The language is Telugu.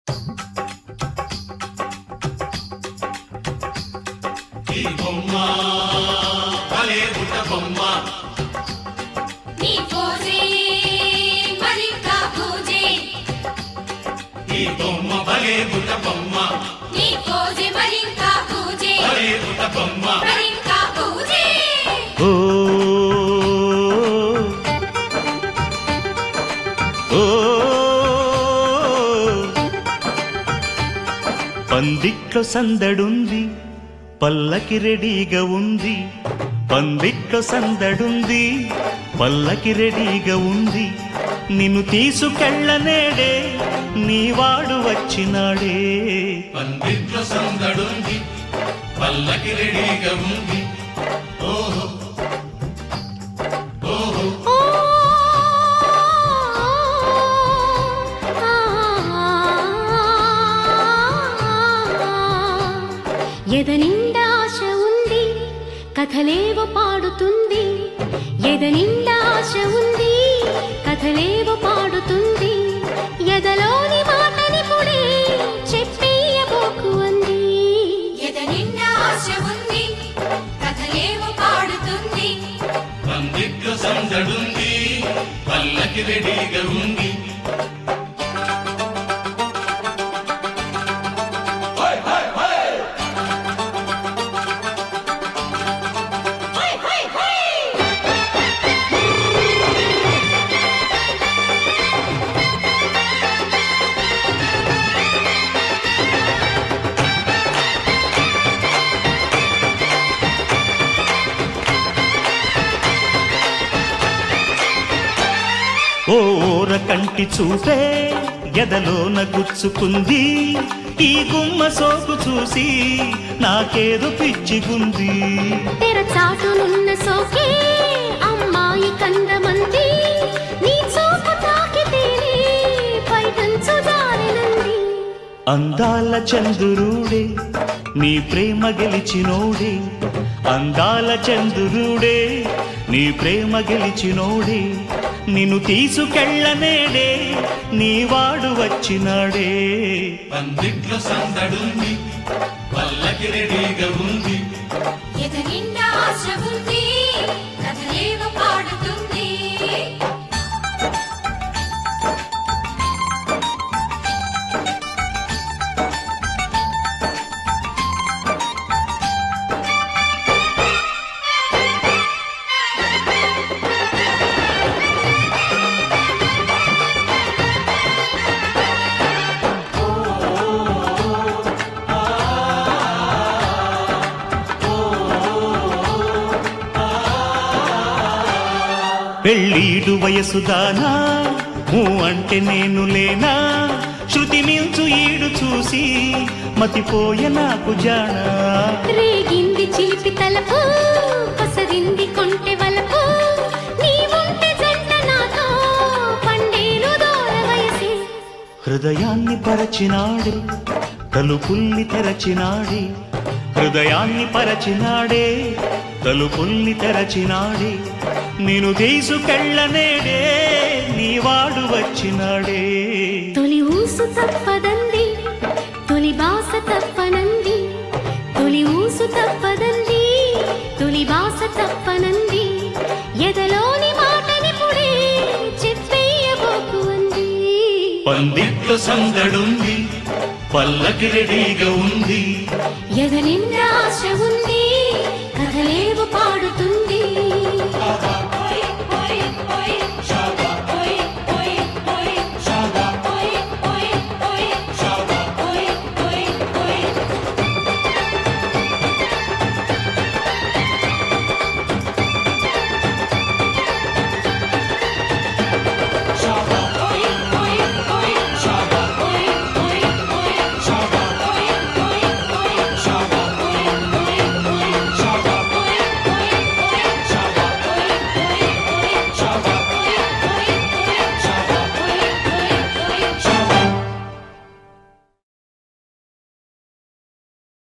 ఈ బొమ్మ భలే బుట్ట బొమ్మ నీ పోజే మరింకా పూజే ఈ బొమ్మ భలే బుట్ట బొమ్మ నీ పోజే మరింకా పూజే భలే బుట్ట బొమ్మ మరింకా పూజే ఓ ఓ పందిట్లో సందడుంది పల్లకి రెడీగా ఉంది పందిట్లో సందడుంది పల్లకి రెడీగా ఉంది నిన్ను తీసుకెళ్ళనేడే నీవాడు వచ్చినాడే పందిట్లో సందడుంది పల్లకి రెడీగా ఉంది ఓహో ఓహో ఎద నిండా ఆశ ఉంది కథలేవో పాడుతుంది ఎద నిండా ఆశ ఉంది కథలేవో పాడుతుంది ఎదలోని మాటని పుడే చెప్పేయబోకు అంది ఎద నిండా ఆశ ఉంది కథలేవో పాడుతుంది పందిట్లో సందడుంది పల్లకి రెడీగా ఉంది హోయ్, హోయ్, హోయ్! ఓ ఓర కంటి చూపే ఎదలోన గుచ్చుకుంది ఈ గుమ్మ సోకు చూసి నాకేదో పిచ్చిగుంది తెర చాటునున్న సోకే అమ్మాయి కందమంది నీ చూపు తాకితేనే పైటంచు జారినంది అందాల చంద్రుడే నీ ప్రేమ గెలిచినోడే అందాల చంద్రుడే నీ ప్రేమ గెలిచినోడే నిన్ను తీసుకెళ్ళనేడే నీ వాడు వచ్చినాడే పందిట్లో సందడుంది పల్లకి రెడీగా ఉంది ఎద నిండా ఆశ ఉంది కథలేవో పాడుతుంది పెళ్ళీడు వయసుదానా ఊ అంటే నేను లేనా శృతి మించు ఈడు చూసి మతిపోయే నాకు జానా రేగింది చిలిపి తలపు పసరింది కొంటె వలపు నీవుంటే జంట నాతో పండేను దూర వయసే హృదయాన్ని పరచినాడే తలుపుల్ని తెరచినాడే హృదయాన్ని పరచినాడే తలుపుల్ని తెరచినాడే నేను తీసుకెళ్ళనేడే నీవాడు వచ్చినాడే తొలి ఊసు తప్పదంది తొలి బాస తప్పనంది తొలి ఊసు తప్పదంది తొలి బాస తప్పనంది ఎదలోని మాటని పుడే చెప్పేయబోకు అంది పందిట్లో సందడుంది పల్లకి రెడీగా ఉంది ఎద నిండా ఆశ ఉంది కథలేవు పాడుతుంది